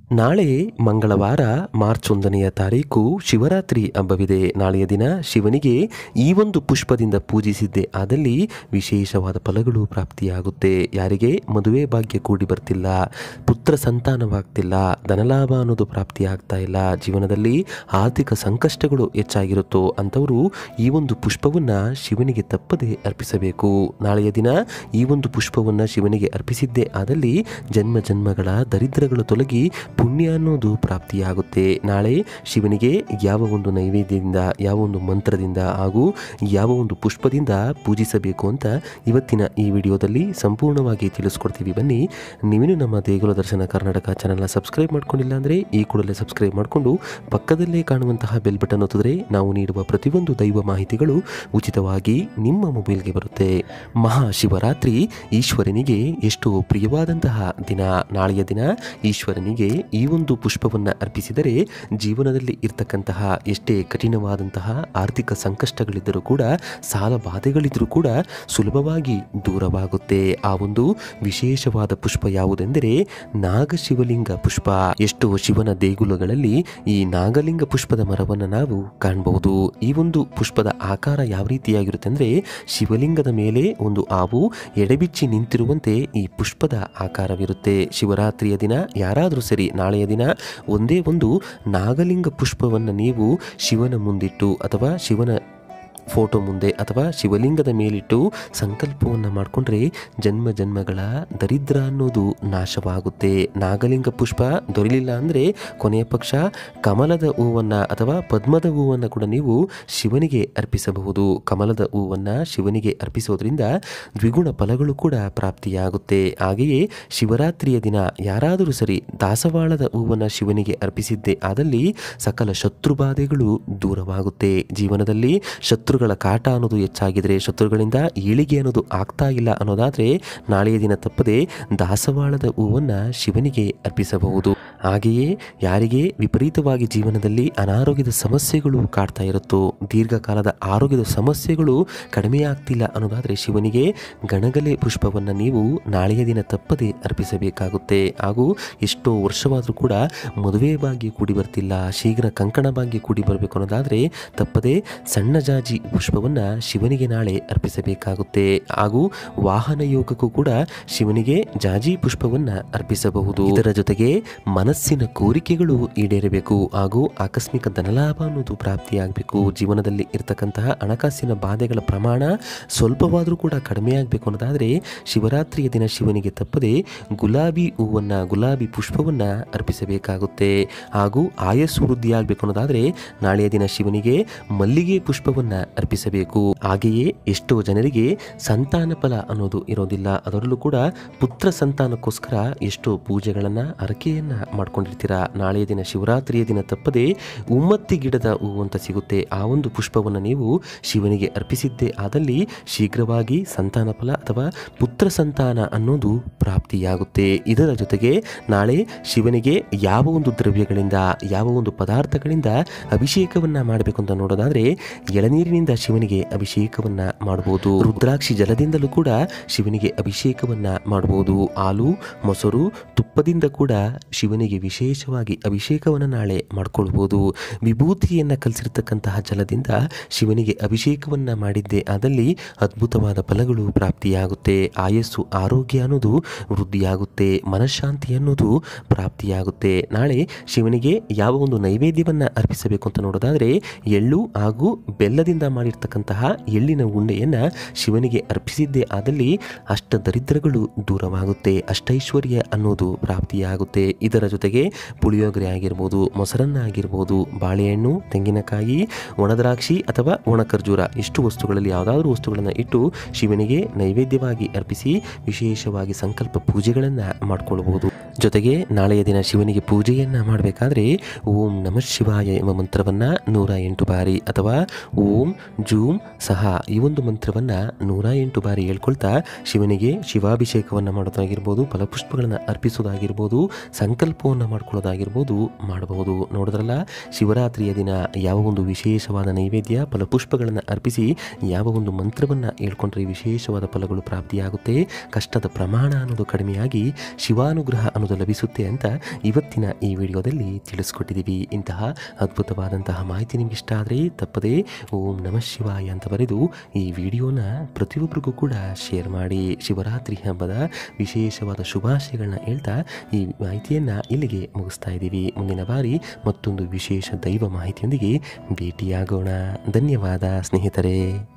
ನಾಳೆ ಮಂಗಳವಾರ ಮಾರ್ಚ್ ಒಂದನೆಯ ತಾರೀಕು ಶಿವರಾತ್ರಿ ಹಬ್ಬವಿದೆ ನಾಳೆಯ ದಿನ ಶಿವನಿಗೆ ಈ ಒಂದು ಪುಷ್ಪದಿಂದ ಪೂಜಿಸಿದ್ದೆ ಆದಲ್ಲಿ ವಿಶೇಷವಾದ ಫಲಗಳು ಪ್ರಾಪ್ತಿಯಾಗುತ್ತೆ ಯಾರಿಗೆ ಮದುವೆ ಭಾಗ್ಯ ಕೂಡಿ ಬರ್ತಿಲ್ಲ ಪುತ್ರ ಸಂತಾನವಾಗ್ತಿಲ್ಲ ಧನಲಾಭ ಅನ್ನೋದು ಪ್ರಾಪ್ತಿಯಾಗ್ತಾ ಇಲ್ಲ ಜೀವನದಲ್ಲಿ ಆರ್ಥಿಕ ಸಂಕಷ್ಟಗಳು ಹೆಚ್ಚಾಗಿರುತ್ತೋ ಅಂಥವರು ಈ ಒಂದು ಪುಷ್ಪವನ್ನು ಶಿವನಿಗೆ ತಪ್ಪದೆ ಅರ್ಪಿಸಬೇಕು ನಾಳೆಯ ದಿನ ಈ ಒಂದು ಪುಷ್ಪವನ್ನು ಶಿವನಿಗೆ ಅರ್ಪಿಸಿದ್ದೇ ಆದಲ್ಲಿ ಜನ್ಮ ಜನ್ಮಗಳ ದರಿದ್ರಗಳು ತೊಲಗಿ ಪುಣ್ಯ ಅನ್ನೋದು ಪ್ರಾಪ್ತಿಯಾಗುತ್ತೆ ನಾಳೆ ಶಿವನಿಗೆ ಯಾವ ಒಂದು ನೈವೇದ್ಯದಿಂದ ಯಾವ ಒಂದು ಮಂತ್ರದಿಂದ ಹಾಗೂ ಯಾವ ಒಂದು ಪುಷ್ಪದಿಂದ ಪೂಜಿಸಬೇಕು ಅಂತ ಇವತ್ತಿನ ಈ ವಿಡಿಯೋದಲ್ಲಿ ಸಂಪೂರ್ಣವಾಗಿ ತಿಳಿಸ್ಕೊಡ್ತೀವಿ ಬನ್ನಿ ನೀವೇನು ನಮ್ಮ ದೇಗುಲ ದರ್ಶನ ಕರ್ನಾಟಕ ಚಾನಲ್ನ ಸಬ್ಸ್ಕ್ರೈಬ್ ಮಾಡ್ಕೊಂಡಿಲ್ಲ ಅಂದರೆ ಈ ಕೂಡಲೇ ಸಬ್ಸ್ಕ್ರೈಬ್ ಮಾಡಿಕೊಂಡು ಪಕ್ಕದಲ್ಲೇ ಕಾಣುವಂತಹ ಬೆಲ್ ಬಟನ್ ಒತ್ತಿದ್ರೆ ನಾವು ನೀಡುವ ಪ್ರತಿಯೊಂದು ದೈವ ಮಾಹಿತಿಗಳು ಉಚಿತವಾಗಿ ನಿಮ್ಮ ಮೊಬೈಲ್ಗೆ ಬರುತ್ತೆ ಮಹಾಶಿವರಾತ್ರಿ ಈಶ್ವರನಿಗೆ ಎಷ್ಟು ಪ್ರಿಯವಾದಂತಹ ದಿನ ನಾಳೆಯ ದಿನ ಈಶ್ವರನಿಗೆ ಈ ಒಂದು ಪುಷ್ಪವನ್ನು ಅರ್ಪಿಸಿದರೆ ಜೀವನದಲ್ಲಿ ಇರ್ತಕ್ಕಂತಹ ಎಷ್ಟೇ ಕಠಿಣವಾದಂತಹ ಆರ್ಥಿಕ ಸಂಕಷ್ಟಗಳಿದ್ದರೂ ಕೂಡ ಸಾಲ ಬಾಧೆಗಳಿದ್ದರೂ ಕೂಡ ಸುಲಭವಾಗಿ ದೂರವಾಗುತ್ತೆ ಆ ಒಂದು ವಿಶೇಷವಾದ ಪುಷ್ಪ ಯಾವುದೆಂದರೆ ನಾಗಶಿವಲಿಂಗ ಪುಷ್ಪ ಎಷ್ಟೋ ಶಿವನ ದೇಗುಲಗಳಲ್ಲಿ ಈ ನಾಗಲಿಂಗ ಪುಷ್ಪದ ಮರವನ್ನು ನಾವು ಕಾಣಬಹುದು ಈ ಒಂದು ಪುಷ್ಪದ ಆಕಾರ ಯಾವ ರೀತಿಯಾಗಿರುತ್ತೆ ಅಂದರೆ ಶಿವಲಿಂಗದ ಮೇಲೆ ಒಂದು ಆವು ಎಡೆಬಿಚ್ಚಿ ನಿಂತಿರುವಂತೆ ಈ ಪುಷ್ಪದ ಆಕಾರವಿರುತ್ತೆ ಶಿವರಾತ್ರಿಯ ದಿನ ಯಾರಾದರೂ ಸರಿ ನಾಳೆಯ ದಿನ ಒಂದೇ ಒಂದು ನಾಗಲಿಂಗ ಪುಷ್ಪವನ್ನು ನೀವು ಶಿವನ ಮುಂದಿಟ್ಟು ಅಥವಾ ಶಿವನ ಫೋಟೋ ಮುಂದೆ ಅಥವಾ ಶಿವಲಿಂಗದ ಮೇಲಿಟ್ಟು ಸಂಕಲ್ಪವನ್ನು ಮಾಡಿಕೊಂಡ್ರೆ ಜನ್ಮ ಜನ್ಮಗಳ ದರಿದ್ರ ಅನ್ನೋದು ನಾಶವಾಗುತ್ತೆ ನಾಗಲಿಂಗ ಪುಷ್ಪ ದೊರೆಯಲಿಲ್ಲ ಅಂದರೆ ಕೊನೆಯ ಪಕ್ಷ ಕಮಲದ ಹೂವನ್ನು ಅಥವಾ ಪದ್ಮದ ಹೂವನ್ನು ಕೂಡ ನೀವು ಶಿವನಿಗೆ ಅರ್ಪಿಸಬಹುದು ಕಮಲದ ಹೂವನ್ನು ಶಿವನಿಗೆ ಅರ್ಪಿಸೋದ್ರಿಂದ ದ್ವಿಗುಣ ಫಲಗಳು ಕೂಡ ಪ್ರಾಪ್ತಿಯಾಗುತ್ತೆ ಹಾಗೆಯೇ ಶಿವರಾತ್ರಿಯ ದಿನ ಯಾರಾದರೂ ಸರಿ ದಾಸವಾಳದ ಹೂವನ್ನು ಶಿವನಿಗೆ ಅರ್ಪಿಸಿದ್ದೇ ಆದಲ್ಲಿ ಸಕಲ ಶತ್ರುಬಾಧೆಗಳು ದೂರವಾಗುತ್ತೆ ಜೀವನದಲ್ಲಿ ಶತ್ರುಗಳ ಕಾಟ ಅನ್ನೋದು ಹೆಚ್ಚಾಗಿದ್ರೆ ಶತ್ರುಗಳಿಂದ ಏಳಿಗೆ ಅನ್ನೋದು ಆಗ್ತಾ ಇಲ್ಲ ಅನ್ನೋದಾದರೆ ನಾಳೆಯ ದಿನ ತಪ್ಪದೆ ದಾಸವಾಳದ ಹೂವನ್ನು ಶಿವನಿಗೆ ಅರ್ಪಿಸಬಹುದು ಹಾಗೆಯೇ ಯಾರಿಗೆ ವಿಪರೀತವಾಗಿ ಜೀವನದಲ್ಲಿ ಅನಾರೋಗ್ಯದ ಸಮಸ್ಯೆಗಳು ಕಾಡ್ತಾ ಇರುತ್ತೋ ದೀರ್ಘಕಾಲದ ಆರೋಗ್ಯದ ಸಮಸ್ಯೆಗಳು ಕಡಿಮೆ ಆಗ್ತಿಲ್ಲ ಅನ್ನೋದಾದರೆ ಶಿವನಿಗೆ ಗಣಗಲೆ ಪುಷ್ಪವನ್ನು ನೀವು ನಾಳೆಯ ದಿನ ತಪ್ಪದೆ ಅರ್ಪಿಸಬೇಕಾಗುತ್ತೆ ಹಾಗೂ ಎಷ್ಟೋ ವರ್ಷವಾದರೂ ಕೂಡ ಮದುವೆ ಭಾಗ್ಯ ಕೂಡಿ ಬರ್ತಿಲ್ಲ ಶೀಘ್ರ ಕಂಕಣ ಭಾಗ್ಯ ಕೂಡಿ ಬರಬೇಕು ಅನ್ನೋದಾದರೆ ತಪ್ಪದೆ ಸಣ್ಣ ಜಾಜಿ ಪುಷ್ಪವನ್ನು ಶಿವನಿಗೆ ನಾಳೆ ಅರ್ಪಿಸಬೇಕಾಗುತ್ತೆ ಹಾಗೂ ವಾಹನ ಯೋಗಕ್ಕೂ ಕೂಡ ಶಿವನಿಗೆ ಜಾಜಿ ಪುಷ್ಪವನ್ನು ಅರ್ಪಿಸಬಹುದು ಇದರ ಜೊತೆಗೆ ಮನಸ್ಸಿನ ಕೋರಿಕೆಗಳು ಈಡೇರಬೇಕು ಹಾಗೂ ಆಕಸ್ಮಿಕ ಧನಲಾಭ ಅನ್ನೋದು ಪ್ರಾಪ್ತಿಯಾಗಬೇಕು ಜೀವನದಲ್ಲಿ ಇರತಕ್ಕಂತಹ ಹಣಕಾಸಿನ ಬಾಧೆಗಳ ಪ್ರಮಾಣ ಸ್ವಲ್ಪವಾದರೂ ಕೂಡ ಕಡಿಮೆ ಆಗಬೇಕು ಅನ್ನೋದಾದರೆ ಶಿವರಾತ್ರಿಯ ದಿನ ಶಿವನಿಗೆ ತಪ್ಪದೆ ಗುಲಾಬಿ ಹೂವನ್ನು ಗುಲಾಬಿ ಪುಷ್ಪವನ್ನು ಅರ್ಪಿಸಬೇಕಾಗುತ್ತೆ ಹಾಗೂ ಆಯಸ್ಸು ವೃದ್ಧಿ ಆಗಬೇಕು ಅನ್ನೋದಾದರೆ ನಾಳೆಯ ದಿನ ಶಿವನಿಗೆ ಮಲ್ಲಿಗೆ ಪುಷ್ಪವನ್ನು ಅರ್ಪಿಸಬೇಕು ಹಾಗೆಯೇ ಎಷ್ಟೋ ಜನರಿಗೆ ಸಂತಾನ ಫಲ ಅನ್ನೋದು ಇರೋದಿಲ್ಲ ಅದರಲ್ಲೂ ಕೂಡ ಪುತ್ರ ಸಂತಾನಕ್ಕೋಸ್ಕರ ಎಷ್ಟೋ ಪೂಜೆಗಳನ್ನು ಹರಕೆಯನ್ನು ಮಾಡ್ಕೊಂಡಿರ್ತೀರಾ ನಾಳೆಯ ದಿನ ಶಿವರಾತ್ರಿಯ ದಿನ ತಪ್ಪದೆ ಉಮ್ಮತ್ತಿ ಗಿಡದ ಹೂವು ಅಂತ ಸಿಗುತ್ತೆ ಆ ಒಂದು ಪುಷ್ಪವನ್ನು ನೀವು ಶಿವನಿಗೆ ಅರ್ಪಿಸಿದ್ದೇ ಆದಲ್ಲಿ ಶೀಘ್ರವಾಗಿ ಸಂತಾನ ಫಲ ಅಥವಾ ಪುತ್ರ ಸಂತಾನ ಅನ್ನೋದು ಪ್ರಾಪ್ತಿಯಾಗುತ್ತೆ ಇದರ ಜೊತೆಗೆ ನಾಳೆ ಶಿವನಿಗೆ ಯಾವ ಒಂದು ದ್ರವ್ಯಗಳಿಂದ ಯಾವ ಒಂದು ಪದಾರ್ಥಗಳಿಂದ ಅಭಿಷೇಕವನ್ನ ಮಾಡಬೇಕು ಅಂತ ನೋಡೋದಾದ್ರೆ ಎಳನೀರಿನಿಂದ ಶಿವನಿಗೆ ಅಭಿಷೇಕವನ್ನ ಮಾಡಬಹುದು ರುದ್ರಾಕ್ಷಿ ಜಲದಿಂದಲೂ ಕೂಡ ಶಿವನಿಗೆ ಅಭಿಷೇಕವನ್ನ ಮಾಡಬಹುದು ಹಾಲು ಮೊಸರು ತುಪ್ಪದಿಂದ ಕೂಡ ಶಿವನಿಗೆ ವಿಶೇಷವಾಗಿ ಅಭಿಷೇಕವನ್ನು ನಾಳೆ ಮಾಡ್ಕೊಳ್ಬಹುದು ವಿಭೂತಿಯನ್ನ ಕಲಿಸಿರ್ತಕ್ಕಂತಹ ಜಲದಿಂದ ಶಿವನಿಗೆ ಅಭಿಷೇಕವನ್ನ ಮಾಡಿದ್ದೆ ಆದಲ್ಲಿ ಅದ್ಭುತವಾದ ಫಲಗಳು ಪ್ರಾಪ್ತಿಯಾಗುತ್ತೆ ಆಯಸ್ಸು ಆರೋಗ್ಯ ಅನ್ನೋದು ವೃದ್ಧಿಯಾಗುತ್ತೆ ಮನಃಶಾಂತಿ ಅನ್ನೋದು ಪ್ರಾಪ್ತಿಯಾಗುತ್ತೆ ನಾಳೆ ಶಿವನಿಗೆ ಯಾವ ಒಂದು ನೈವೇದ್ಯವನ್ನ ಅರ್ಪಿಸಬೇಕು ಅಂತ ನೋಡೋದಾದ್ರೆ ಎಳ್ಳು ಹಾಗೂ ಬೆಲ್ಲದಿಂದ ಮಾಡಿರ್ತಕ್ಕಂತಹ ಎಳ್ಳಿನ ಉಂಡೆಯನ್ನ ಶಿವನಿಗೆ ಅರ್ಪಿಸಿದ್ದೇ ಆದಲ್ಲಿ ಅಷ್ಟ ದರಿದ್ರಗಳು ದೂರವಾಗುತ್ತೆ ಅಷ್ಟೈಶ್ವರ್ಯ ಅನ್ನೋದು ಪ್ರಾಪ್ತಿಯಾಗುತ್ತೆ ಇದರ ಜೊತೆಗೆ ಪುಳಿಯೋಗರೆ ಆಗಿರ್ಬೋದು ಮೊಸರನ್ನ ಆಗಿರ್ಬೋದು ಬಾಳೆಹಣ್ಣು ತೆಂಗಿನಕಾಯಿ ಒಣದ್ರಾಕ್ಷಿ ಅಥವಾ ಒಣ ಖರ್ಜೂರ ಇಷ್ಟು ವಸ್ತುಗಳಲ್ಲಿ ಯಾವುದಾದ್ರೂ ವಸ್ತುಗಳನ್ನು ಇಟ್ಟು ಶಿವನಿಗೆ ನೈವೇದ್ಯವಾಗಿ ಅರ್ಪಿಸಿ ವಿಶೇಷವಾಗಿ ಸಂಕಲ್ಪ ಪೂಜೆಗಳನ್ನು ಮಾಡಿಕೊಳ್ಳಬಹುದು ಜೊತೆಗೆ ನಾಳೆಯ ದಿನ ಶಿವನಿಗೆ ಪೂಜೆಯನ್ನು ಮಾಡಬೇಕಾದ್ರೆ ಓಂ ನಮಃ ಶಿವಾಯ ಎಂಬ ಮಂತ್ರವನ್ನು ನೂರ ಎಂಟು ಬಾರಿ ಅಥವಾ ಓಂ ಜೂಮ್ ಸಹ ಈ ಒಂದು ಮಂತ್ರವನ್ನು ನೂರ ಎಂಟು ಬಾರಿ ಹೇಳ್ಕೊಳ್ತಾ ಶಿವನಿಗೆ ಶಿವಾಭಿಷೇಕವನ್ನು ಮಾಡೋದಾಗಿರ್ಬೋದು ಫಲಪುಷ್ಪಗಳನ್ನು ಅರ್ಪಿಸೋದಾಗಿರ್ಬೋದು ಸಂಕಲ್ಪವನ್ನು ಮಾಡ್ಕೊಳ್ಳೋದಾಗಿರ್ಬೋದು ಮಾಡಬಹುದು ನೋಡಿದ್ರಲ್ಲ ಶಿವರಾತ್ರಿಯ ದಿನ ಯಾವ ಒಂದು ವಿಶೇಷವಾದ ನೈವೇದ್ಯ ಫಲಪುಷ್ಪಗಳನ್ನು ಅರ್ಪಿಸಿ ಯಾವ ಒಂದು ಮಂತ್ರವನ್ನು ಹೇಳ್ಕೊಂಡ್ರೆ ವಿಶೇಷವಾದ ಫಲಗಳು ಪ್ರಾಪ್ತಿಯಾಗುತ್ತೆ ಕಷ್ಟದ ಪ್ರಮಾಣ ಅನ್ನೋದು ಕಡಿಮೆಯಾಗಿ ಶಿವಾನುಗ್ರಹ ಅನ್ನೋದು ಲಭಿಸುತ್ತೆ ಅಂತ ಇವತ್ತಿನ ಈ ವಿಡಿಯೋದಲ್ಲಿ ತಿಳಿಸ್ಕೊಟ್ಟಿದ್ದೀವಿ ಇಂತಹ ಅದ್ಭುತವಾದಂತಹ ಮಾಹಿತಿ ನಿಮ್ಗೆ ಇಷ್ಟ ಆದರೆ ತಪ್ಪದೇ ಓಂ ನಮಃ ಶಿವಾಯ ಅಂತ ಬರೆದು ಈ ವಿಡಿಯೋನ ಪ್ರತಿಯೊಬ್ಬರಿಗೂ ಕೂಡ ಶೇರ್ ಮಾಡಿ ಶಿವರಾತ್ರಿ ಹಬ್ಬದ ವಿಶೇಷವಾದ ಶುಭಾಶಯಗಳನ್ನ ಹೇಳ್ತಾ ಈ ಮಾಹಿತಿಯನ್ನು ಇಲ್ಲಿಗೆ ಮುಗಿಸ್ತಾ ಇದ್ದೀವಿ ಮುಂದಿನ ಬಾರಿ ಮತ್ತೊಂದು ವಿಶೇಷ ದೈವ ಮಾಹಿತಿಯೊಂದಿಗೆ ಭೇಟಿಯಾಗೋಣ ಧನ್ಯವಾದ ಸ್ನೇಹಿತರೆ